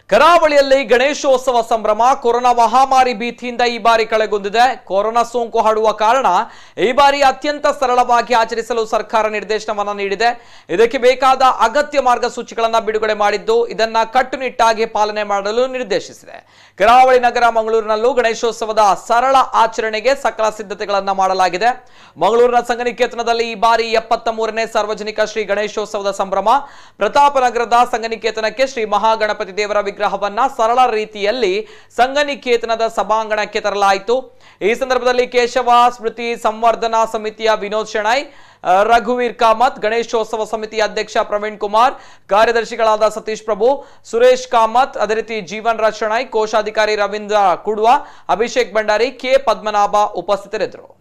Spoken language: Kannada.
ಕರಾವಳಿಯಲ್ಲಿ ಗಣೇಶೋತ್ಸವ ಸಂಭ್ರಮ ಕೊರೋನಾ ಮಹಾಮಾರಿ ಭೀತಿಯಿಂದ ಈ ಬಾರಿ ಕಳೆಗುಂದಿದೆ ಕೊರೋನಾ ಸೋಂಕು ಹರಡುವ ಕಾರಣ ಈ ಬಾರಿ ಅತ್ಯಂತ ಸರಳವಾಗಿ ಆಚರಿಸಲು ಸರ್ಕಾರ ನಿರ್ದೇಶನವನ್ನ ನೀಡಿದೆ ಇದಕ್ಕೆ ಬೇಕಾದ ಅಗತ್ಯ ಮಾರ್ಗಸೂಚಿಗಳನ್ನ ಬಿಡುಗಡೆ ಮಾಡಿದ್ದು ಇದನ್ನ ಕಟ್ಟುನಿಟ್ಟಾಗಿ ಪಾಲನೆ ಮಾಡಲು ನಿರ್ದೇಶಿಸಿದೆ ಕರಾವಳಿ ನಗರ ಮಂಗಳೂರಿನಲ್ಲೂ ಗಣೇಶೋತ್ಸವದ ಸರಳ ಆಚರಣೆಗೆ ಸಕಲ ಸಿದ್ಧತೆಗಳನ್ನ ಮಾಡಲಾಗಿದೆ ಮಂಗಳೂರಿನ ಸಂಘನಿಕೇತನದಲ್ಲಿ ಈ ಬಾರಿ ಎಪ್ಪತ್ತ ಮೂರನೇ ಸಾರ್ವಜನಿಕ ಶ್ರೀ ಗಣೇಶೋತ್ಸವದ ಸಂಭ್ರಮ ಪ್ರತಾಪನಗರದ ಸಂಘನಿಕೇತನಕ್ಕೆ ಶ್ರೀ ಮಹಾಗಣಪತಿ ದೇವರ ವಿಗ್ರಹವನ್ನ ಸರಳ ರೀತಿಯಲ್ಲಿ ಸಂಘನಿಕೇತನದ ಸಭಾಂಗಣಕ್ಕೆ ತರಲಾಯಿತು ಈ ಸಂದರ್ಭದಲ್ಲಿ ಕೇಶವ ಸ್ಮೃತಿ ಸಂವರ್ಧನಾ ಸಮಿತಿಯ ವಿನೋದ್ ಶೆಣೈ ಆ, ರಘುವೀರ್ ಕಾಮತ್ ಗಣೇಶೋತ್ಸವ ಸಮಿತಿಯ ಅಧ್ಯಕ್ಷ ಪ್ರವೀಣ್ ಕುಮಾರ್ ಕಾರ್ಯದರ್ಶಿಗಳಾದ ಸತೀಶ್ ಪ್ರಭು ಸುರೇಶ್ ಕಾಮತ್ ಅದೇ ರೀತಿ ಜೀವನ್ ರಾಜ್ ಶೆಣೈ ಕೋಶಾಧಿಕಾರಿ ರವೀಂದ್ರ ಕುಡ್ವ ಅಭಿಷೇಕ್ ಭಂಡಾರಿ ಕೆ ಪದ್ಮನಾಭ ಉಪಸ್ಥಿತರಿದ್ದರು